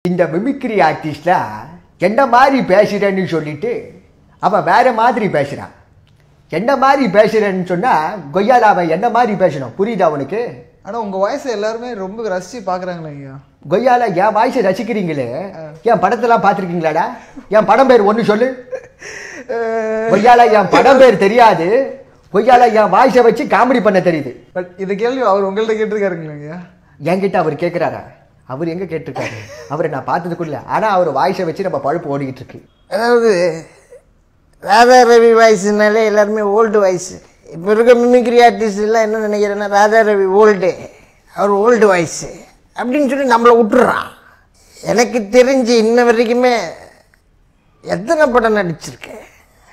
இந்த மிமிக்ரி ஆர்டிஸ்ட்ல என்ன மாதிரி பேசுறேன்னு சொல்லிட்டு அவன் வேற மாதிரி பேசுறான் என்ன மாதிரி பேசுறேன்னு சொன்னா கொய்யால அவன் என்ன மாதிரி பேசணும் புரியுதா அவனுக்கு ஆனா உங்க வாய்ஸ் எல்லாருமே ரொம்ப ரசிச்சு பாக்குறாங்களே ஐயா கொய்யால என் வாய்ஸை ரசிக்கிறீங்களே என் படத்தெல்லாம் பார்த்துருக்கீங்களாடா என் படம் பேர் ஒன்று சொல்லு கொய்யால என் படம் பேர் தெரியாது கொய்யால என் வாய்ஸை வச்சு காமெடி பண்ண தெரியுது பட் இது கேள்வி அவர் உங்கள்ட்ட கேட்டிருக்காருங்களா ஐயா என்கிட்ட அவர் கேட்குறாரா அவர் எங்க கேட்டிருக்காரு அவரை நான் பார்த்ததுக்குள்ள ஆனா அவர் வாய்ஸை வச்சு நம்ம பழுப்பு ஓடிக்கிட்டு இருக்கு அதாவது ராதா ரவி வாய்ஸ்னாலே எல்லாருமே ஓல்டு வாய்ஸ் இப்போ இருக்க மிமிக்ரி ஆர்டிஸ்ட் எல்லாம் என்ன நினைக்கிறேன்னா ராதா ரவி ஓல்டு அவர் ஓல்டு வாய்ஸு அப்படின்னு சொல்லி நம்மளை விட்டுறான் எனக்கு தெரிஞ்சு இன்ன வரைக்குமே எத்தனை படம் நடிச்சிருக்கேன்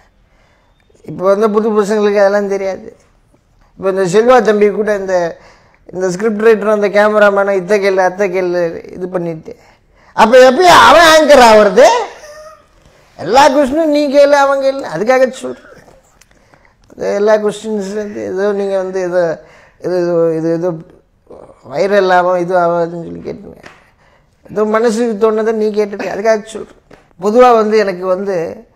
இப்போ வந்து புது பசங்களுக்கு அதெல்லாம் தெரியாது இப்போ இந்த செல்வா தம்பி கூட இந்த இந்த ஸ்கிரிப்ட் ரைட்டர் அந்த கேமராமேனை இத்த கேள்வி அத்தை கேள்வி இது பண்ணிட்டு அப்போ எப்பயும் அவன் ஆங்கர் ஆகுறது எல்லா கொஸ்டினும் நீ கேளு அவங்க கேளு அதுக்காக சொல்கிறேன் எல்லா கொஸ்டின்ஸ்லேருந்து ஏதோ நீங்கள் வந்து ஏதோ இது இது ஏதோ வைரல் ஆகும் இது ஆகாதுன்னு சொல்லி கேட்டுங்க ஏதோ மனசுக்கு தோணுதை நீ கேட்டுட்டு அதுக்காக சொல்கிறேன் பொதுவாக வந்து எனக்கு வந்து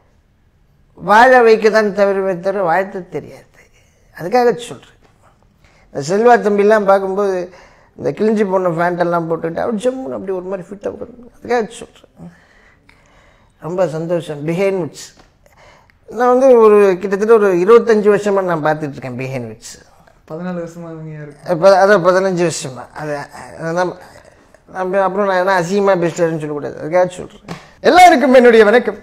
வாழ வைக்க தான் தவிர தவிர வாழ்த்த தெரியாது அதுக்காக சொல்கிறேன் இந்த செல்வா தம்பிலாம் பார்க்கும்போது இந்த கிழிஞ்சி போன ஃபேண்டெல்லாம் போட்டுக்கிட்டு அப்படி ஜம்முன்னு அப்படி ஒரு மாதிரி ஃபிட்டாக போடுங்க அதுக்காக சொல்கிறேன் ரொம்ப சந்தோஷம் பிஹைன் விட்ஸ் நான் வந்து ஒரு கிட்டத்தட்ட ஒரு இருபத்தஞ்சி வருஷமாக நான் பார்த்துட்டு இருக்கேன் பிஹைன் விட்ஸ் பதினாலு வருஷமா நீங்க இருக்கு இப்போ அதான் பதினஞ்சு வருஷமா அது அதான் நம்ம அப்புறம் நான் என்ன அசிங்கமாக பேசிட்டேன்னு சொல்லக்கூடாது அதுக்காக சொல்கிறேன் எல்லாருக்கும் என்னுடைய வணக்கம்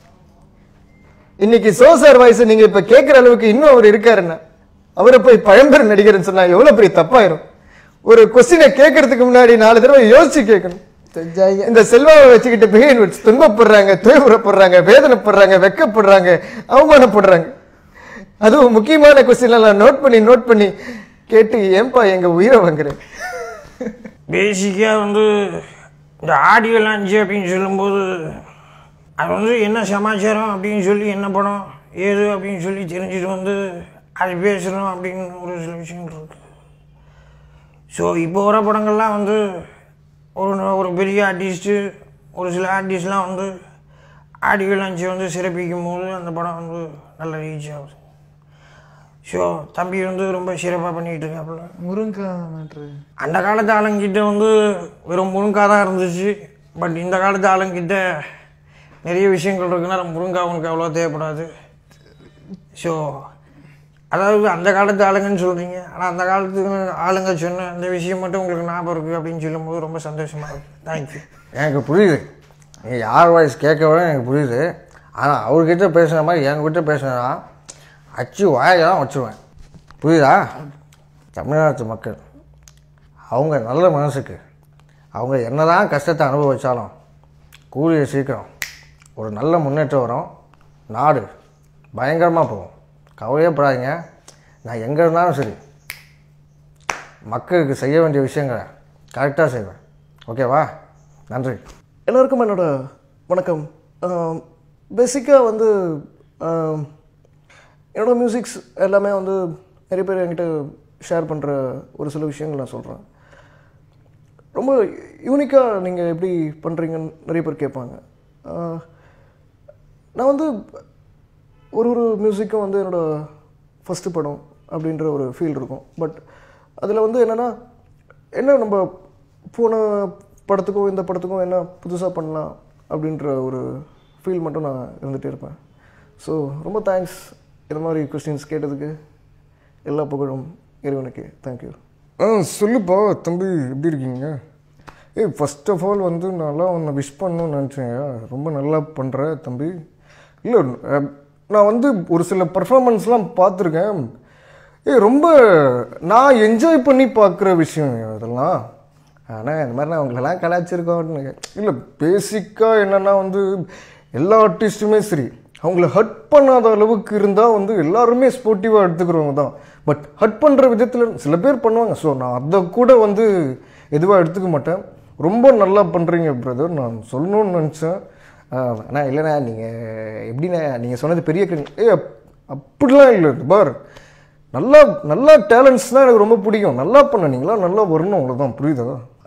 இன்னைக்கு சோசார் வாய்ஸ் நீங்க இப்ப கேட்கிற அளவுக்கு இன்னும் அவர் இருக்காருன்னா அவரை போய் பழம்பெரும் நடிகர்னு சொன்னா எவ்வளவு பெரிய தப்பாயிரும் ஒரு கொஸ்டினை கேட்கறதுக்கு முன்னாடி நாலு தடவை யோசிச்சு கேட்கணும் இந்த செல்வாவை வச்சுக்கிட்டு பிஹேன் விட்ஸ் துன்பப்படுறாங்க துயபுறப்படுறாங்க வேதனைப்படுறாங்க வெக்கப்படுறாங்க அவமானப்படுறாங்க அதுவும் முக்கியமான கொஸ்டின் எல்லாம் நோட் பண்ணி நோட் பண்ணி கேட்டு ஏன்பா எங்க உயிரை வாங்குறேன் பேசிக்காக வந்து இந்த ஆடியோ லான்ச்சு அப்படின்னு சொல்லும்போது அது வந்து என்ன சமாச்சாரம் அப்படின்னு சொல்லி என்ன படம் ஏது அப்படின்னு சொல்லி தெரிஞ்சுட்டு வந்து அது பேசுகிறோம் அப்படின்னு ஒரு சில விஷயங்கள் இருக்குது ஸோ இப்போ வர படங்கள்லாம் வந்து ஒரு ஒரு பெரிய ஆர்டிஸ்ட்டு ஒரு சில ஆர்டிஸ்ட்லாம் வந்து ஆடியோ லான்ச்சை வந்து சிறப்பிக்கும் போது அந்த படம் வந்து நல்ல ரீச் ஆகுது ஸோ தம்பி வந்து ரொம்ப சிறப்பாக பண்ணிகிட்டு இருக்காப்புல முருங்கா மேட்ரு அந்த காலத்து ஆளுங்கிட்ட வந்து வெறும் முருங்கா தான் இருந்துச்சு பட் இந்த காலத்து ஆளுங்கிட்ட நிறைய விஷயங்கள் இருக்குன்னா முருங்கா உனக்கு அவ்வளோ தேவைப்படாது ஸோ அதாவது அந்த காலத்து ஆளுங்கன்னு சொல்கிறீங்க ஆனால் அந்த காலத்து ஆளுங்க சொன்ன அந்த விஷயம் மட்டும் உங்களுக்கு ஞாபகம் இருக்குது அப்படின்னு சொல்லும்போது ரொம்ப சந்தோஷமாக இருக்குது தேங்க்யூ எனக்கு புரியுது நீங்கள் யார் வாய்ஸ் கேட்கவே எனக்கு புரியுது ஆனால் அவர்கிட்ட பேசுன மாதிரி என்கிட்ட பேசுனா அச்சு வாயெல்லாம் வச்சுருவேன் புரியுதா தமிழ்நாட்டு மக்கள் அவங்க நல்ல மனசுக்கு அவங்க என்னதான் கஷ்டத்தை அனுபவிச்சாலும் கூடிய சீக்கிரம் ஒரு நல்ல முன்னேற்றம் வரும் நாடு பயங்கரமாக போகும் கவலையே படாதீங்க நான் எங்கே இருந்தாலும் சரி மக்களுக்கு செய்ய வேண்டிய விஷயங்களை கரெக்டாக செய்வேன் ஓகேவா நன்றி எல்லோருக்கும் என்னோட வணக்கம் பேசிக்காக வந்து ஆம், என்னோட மியூசிக்ஸ் எல்லாமே வந்து நிறைய பேர் என்கிட்ட ஷேர் பண்ணுற ஒரு சில விஷயங்கள் நான் சொல்கிறேன் ரொம்ப யூனிக்காக நீங்கள் எப்படி பண்ணுறீங்கன்னு நிறைய பேர் கேட்பாங்க ஆ, நான் வந்து ஒரு ஒரு மியூசிக்கும் வந்து என்னோடய ஃபஸ்ட்டு படம் அப்படின்ற ஒரு ஃபீல் இருக்கும் பட் அதில் வந்து என்னென்னா என்ன நம்ம போன படத்துக்கும் இந்த படத்துக்கும் என்ன புதுசாக பண்ணலாம் அப்படின்ற ஒரு ஃபீல் மட்டும் நான் இருந்துகிட்டே இருப்பேன் ஸோ ரொம்ப தேங்க்ஸ் இந்த மாதிரி கொஸ்டின்ஸ் கேட்டதுக்கு எல்லா புகழும் இறைவனுக்கு தேங்க்யூ ஆ சொல்லுப்பா தம்பி எப்படி இருக்கீங்க ஏய் ஃபர்ஸ்ட் ஆஃப் ஆல் வந்து நான்லாம் உன்னை விஷ் பண்ணணும்னு நினச்சேங்க ரொம்ப நல்லா பண்ணுற தம்பி இல்லை அஹ், நான் வந்து ஒரு சில பர்ஃபார்மன்ஸ்லாம் பார்த்துருக்கேன் ஏய் ரொம்ப நான் என்ஜாய் பண்ணி பார்க்குற விஷயம் அதெல்லாம் ஆனால் இந்த மாதிரி நான் உங்களெல்லாம் கலாச்சிருக்கோம் இல்லை பேசிக்காக என்னென்னா வந்து எல்லா ஆர்டிஸ்ட்டுமே சரி அவங்கள ஹர்ட் பண்ணாத அளவுக்கு இருந்தால் வந்து எல்லாருமே ஸ்போர்ட்டிவாக எடுத்துக்கிறவங்க தான் பட் ஹர்ட் பண்ணுற விதத்தில் சில பேர் பண்ணுவாங்க ஸோ நான் அதை கூட வந்து எதுவாக எடுத்துக்க மாட்டேன் ரொம்ப நல்லா பண்ணுறீங்க பிரதர் நான் சொல்லணும்னு நினச்சேன் அண்ணா இல்லைண்ணா நீங்கள் எப்படிண்ணா நீங்கள் சொன்னது பெரிய கண் ஏ அப்படிலாம் இல்லை பார் நல்லா நல்லா டேலண்ட்ஸ் தான் எனக்கு ரொம்ப பிடிக்கும் நல்லா பண்ண நீங்களா நல்லா வரணும் அவ்வளோதான் புரியுதா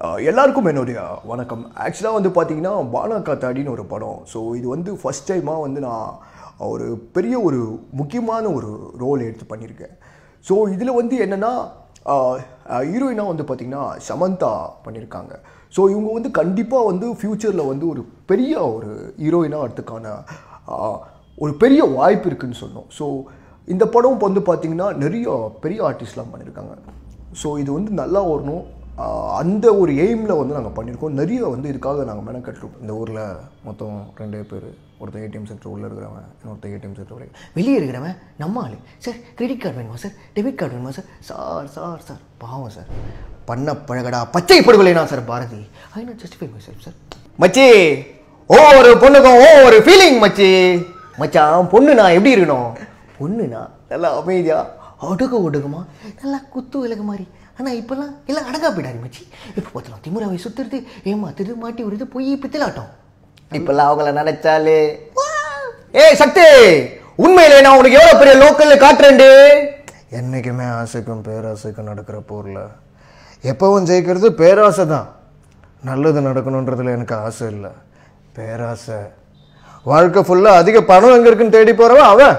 அஹ், எல்லாருக்கும் என்னுடைய வணக்கம் ஆக்சுவலாக வந்து பார்த்தீங்கன்னா பானா காத்தாடின்னு ஒரு படம் ஸோ இது வந்து ஃபஸ்ட் டைமாக வந்து நான் ஒரு பெரிய ஒரு முக்கியமான ஒரு ரோல் எடுத்து பண்ணியிருக்கேன் ஸோ இதில் வந்து என்னென்னா ஹீரோயினாக வந்து பார்த்திங்கன்னா சமந்தா பண்ணியிருக்காங்க ஸோ இவங்க வந்து கண்டிப்பாக வந்து ஃப்யூச்சரில் வந்து ஒரு பெரிய ஒரு ஹீரோயினாக வரதுக்கான ஆஹ், ஒரு பெரிய வாய்ப்பு இருக்குன்னு சொன்னோம் ஸோ இந்த படம் வந்து பார்த்திங்கன்னா நிறைய பெரிய ஆர்டிஸ்ட்லாம் பண்ணியிருக்காங்க ஸோ இது வந்து நல்லா வரணும் ஆஹ், அந்த ஒரு எய்மில் வந்து நாங்கள் பண்ணியிருக்கோம் நிறைய வந்து இதுக்காக நாங்கள் மெனக்கட்டுருக்கோம் இந்த ஊரில் மொத்தம் ரெண்டே பேர் ஒருத்தன் ஏடிஎம் சென்டர் உள்ளே இருக்கிறவன் இன்னொருத்தன் ஏடிஎம் சென்டர் வெளியே வெளியே இருக்கிறவன் நம்ம ஆளு சார் கிரெடிட் கார்டு வேணுமா சார் டெபிட் கார்டு வேணுமா சார் சார் சார் சார் பாவம் சார் பண்ண பழகடா பச்சை படுகொலைனா sir Bharathi I not justify myself sir மச்சி ஓ ஒரு பொண்ணுக்கும் ஓ ஒரு ஃபீலிங் மச்சி மச்சான் பொண்ணு நான் எப்படி இருக்கணும் பொண்ணுனா நல்லா அமைதியா ஒடுக்க ஒடுக்குமா நல்லா குத்து விலகு மாதிரி ஆனால் இப்போல்லாம் எல்லாம் அடங்கா போயிடாரு மச்சி இப்போ பார்த்தலாம் திமுறாவை சுத்துறது ஏமாத்துறது மாட்டி விடுறது பொய் பித்தலாட்டம் இப்பெல்லாம் அவங்கள நினைச்சாலே ஏய் சக்தி உண்மையிலே நான் உனக்கு எவ்வளோ பெரிய லோக்கல்ல காட்டுறேன்டு என்றைக்குமே ஆசைக்கும் பேராசைக்கும் நடக்கிற போரில் எப்பவும் ஜெயிக்கிறது பேராசை தான் நல்லது நடக்கணுன்றதுல எனக்கு ஆசை இல்லை பேராசை வாழ்க்கை ஃபுல்லாக அதிக பணம் எங்கே இருக்குன்னு தேடி போகிறவன் அவன்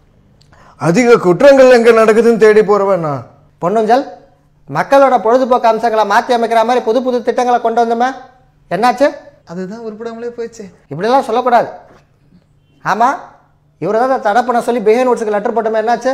அதிக குற்றங்கள் எங்கே நடக்குதுன்னு தேடி போகிறவன் நான் பொன்னுஞ்சல் மக்களோட பொழுதுபோக்கு அம்சங்களை மாற்றி அமைக்கிற மாதிரி புது புது திட்டங்களை கொண்டு வந்தோமே என்னாச்சு அதுதான் உருப்படாமலே போயிடுச்சு இப்படிலாம் சொல்லக்கூடாது ஆமாம் இவரை தான் தடை பண்ண சொல்லி பிஹேவ் நோட்ஸுக்கு லெட்டர் போட்டோமே என்னாச்சு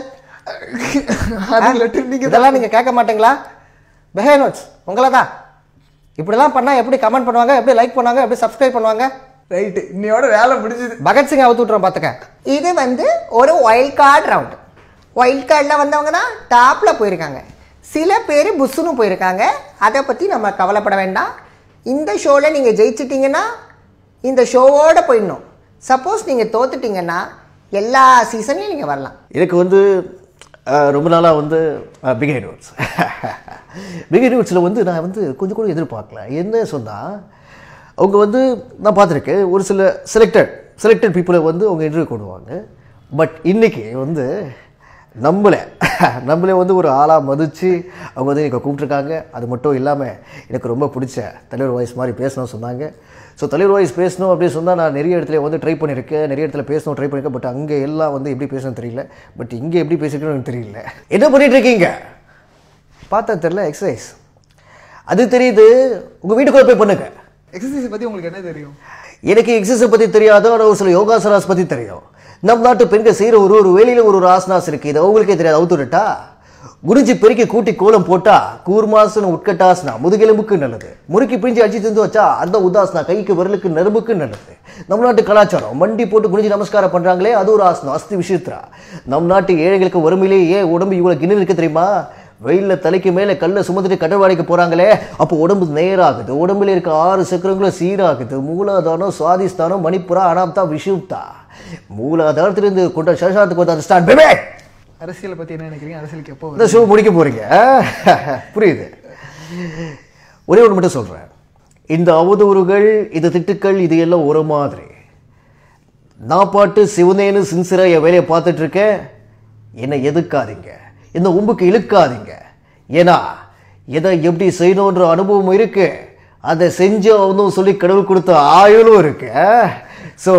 அது லெட்டர் நீங்க இதெல்லாம் நீங்கள் கேட்க மாட்டீங்களா பிஹேவ் நோட்ஸ் உங்களை தான் இப்படிலாம் பண்ணால் எப்படி கமெண்ட் பண்ணுவாங்க எப்படி லைக் பண்ணுவாங்க எப்படி சப்ஸ்கிரைப் பண்ணுவாங்க ரைட்டு இன்னையோட வேலை முடிஞ்சது பகத்சிங் அவுத்து விட்றோம் பார்த்துக்க இது வந்து ஒரு ஒயில்ட் கார்டு ரவுண்டு ஒயில்ட் கார்டில் வந்தவங்க தான் டாப்பில் போயிருக்காங்க சில பேர் புஷ்ஷுன்னு போயிருக்காங்க அதை பற்றி நம்ம கவலைப்பட வேண்டாம் இந்த ஷோவில் நீங்கள் ஜெயிச்சிட்டிங்கன்னா இந்த ஷோவோட போயிடணும் சப்போஸ் நீங்கள் தோத்துட்டீங்கன்னா எல்லா சீசன்லையும் நீங்கள் வரலாம் எனக்கு வந்து அஹ், ரொம்ப நாளாக வந்து பிகை நோட்ஸ் பிகை நோட்ஸில் வந்து நான் வந்து கொஞ்சம் கூட எதிர்பார்க்கல என்ன சொன்னால் அவங்க வந்து நான் பார்த்துருக்கேன் ஒரு சில செலக்டட் செலக்டட் பீப்புளை வந்து அவங்க இன்டர்வியூ கொண்டுவாங்க பட் இன்னைக்கு வந்து நம்மளை நம்மளே வந்து ஒரு ஆளாக மதித்து அவங்க வந்து எனக்கு கூப்பிட்ருக்காங்க அது மட்டும் இல்லாமல் எனக்கு ரொம்ப பிடிச்ச தலைவர் வாய்ஸ் மாதிரி பேசணும்னு சொன்னாங்க ஸோ தலைவர் வாய்ஸ் பேசணும் அப்படின்னு சொன்னால் நான் நிறைய இடத்துல வந்து ட்ரை பண்ணியிருக்கேன் நிறைய இடத்துல பேசணும் ட்ரை பண்ணியிருக்கேன் பட் அங்கே எல்லாம் வந்து எப்படி பேசணும்னு தெரியல பட் இங்கே எப்படி பேசிருக்கணும்னு எனக்கு தெரியல என்ன பண்ணிட்டு இருக்கீங்க பார்த்தா தெரியல எக்ஸசைஸ் அது தெரியுது உங்கள் வீட்டுக்குள்ளே போய் பண்ணுங்க எக்ஸசைஸ் பத்தி உங்களுக்கு என்ன தெரியும் எனக்கு எக்ஸசைஸை பற்றி தெரியாத ஆனால் ஒரு சில யோகாசனாஸ் பற்றி தெரியும் நம் நாட்டு பெண்கள் செய்கிற ஒரு ஒரு வேலையில் ஒரு ஒரு ஆசனாஸ் இருக்குது இது அவங்களுக்கே தெரியாது அவுத்துட்டா குனிஞ்சு பெருக்கி கூட்டி கோலம் போட்டா கூர்மாசனம் உட்கட்டாசனா முதுகெலும்புக்கு நல்லது முறுக்கி பிரிஞ்சு அடிச்சு திந்து வச்சா அந்த உதாசனா கைக்கு விரலுக்கு நரம்புக்கு நல்லது நம் நாட்டு கலாச்சாரம் மண்டி போட்டு குனிஞ்சு நமஸ்காரம் பண்றாங்களே அது ஒரு ஆசனம் அஸ்தி விஷயத்ரா நம் நாட்டு ஏழைகளுக்கு வறுமையிலேயே ஏன் உடம்பு இவ்வளவு கிணறு இருக்கு தெரியுமா வெயில்ல தலைக்கு மேல கல்லை சுமந்துட்டு கடற்வாடிக்கு போறாங்களே அப்போ உடம்பு நேராகுது உடம்புல இருக்க ஆறு சக்கரங்களும் சீராகுது மூலாதாரம் சுவாதிஸ்தானம் மணிப்புரா அனாப்தா விஷுப்தா மூலாதாரத்திலிருந்து கொண்ட சசாத்துக்கு வந்து ஸ்டார்ட் பேபே அரசியலை பத்தி என்ன நினைக்கிறீங்க அரசியலுக்கு எப்போ இந்த ஷோ முடிக்க போறீங்க புரியுது ஒரே ஒன்று மட்டும் சொல்றேன் இந்த அவதூறுகள் இந்த திட்டுக்கள் இது எல்லாம் ஒரு மாதிரி நான் பாட்டு சிவனேன்னு சின்சிரா என் வேலையை பார்த்துட்டு இருக்கேன் என்னை எதுக்காதீங்க இந்த உம்புக்கு இழுக்காதீங்க ஏன்னா எதை எப்படி செய்யணுன்ற அனுபவம் இருக்கு அதை செஞ்சு அவனும் சொல்லி கடவுள் கொடுத்த ஆயுளும் இருக்கு ஸோ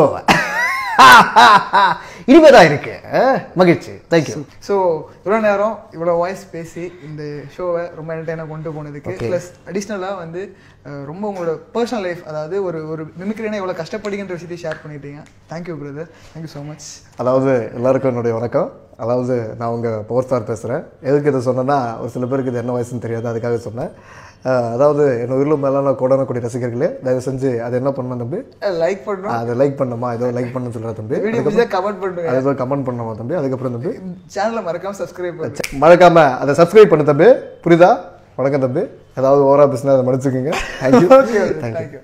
இனிமேதான் இருக்கு அஹ், மகிழ்ச்சி தேங்க்யூ ஸோ இவ்வளோ நேரம் இவ்வளோ வாய்ஸ் பேசி இந்த ஷோவை ரொம்ப என்டர்டைனாக கொண்டு போனதுக்கு ப்ளஸ் அடிஷ்னலாக வந்து அஹ், ரொம்ப உங்களோட பர்சனல் லைஃப் அதாவது ஒரு ஒரு மிமிக்ரினா இவ்வளோ கஷ்டப்படுகின்ற விஷயத்தை ஷேர் பண்ணிட்டீங்க thank you brother thank you so much அதாவது எல்லாருக்கும் என்னுடைய வணக்கம் அதாவது நான் உங்கள் பவர் ஸ்டார் பேசுகிறேன் எதுக்கு இதை சொன்னேன்னா ஒரு சில பேருக்கு இது என்ன வயசுன்னு தெரியாது அதுக்காக சொன்னேன் அஹ், அதாவது என் உயிரிலும் மேலான கோடானக்கூடிய ரசிகர்களே தயவு செஞ்சு அதை என்ன பண்ணணும் தம்பி லைக் பண்ணுறோம் அதை லைக் பண்ணணுமா ஏதோ லைக் பண்ணு சொல்கிற தம்பி வீடியோ பிடிச்சா கமெண்ட் பண்ணுங்க அது ஏதோ கமெண்ட் பண்ணணுமா தம்பி அதுக்கப்புறம் தம்பி சேனலை மறக்காம சப்ஸ்கிரைப் பண்ணுங்க மறக்காம அதை சப்ஸ்கிரைப் பண்ணு தம்பி புரியுதா வணக்கம் தம்பி ஏதாவது ஓவரா பேசினா அதை மன்னிச்சுக்கோங்க தேங்க்யூ தேங்க்யூ தேங்க்யூ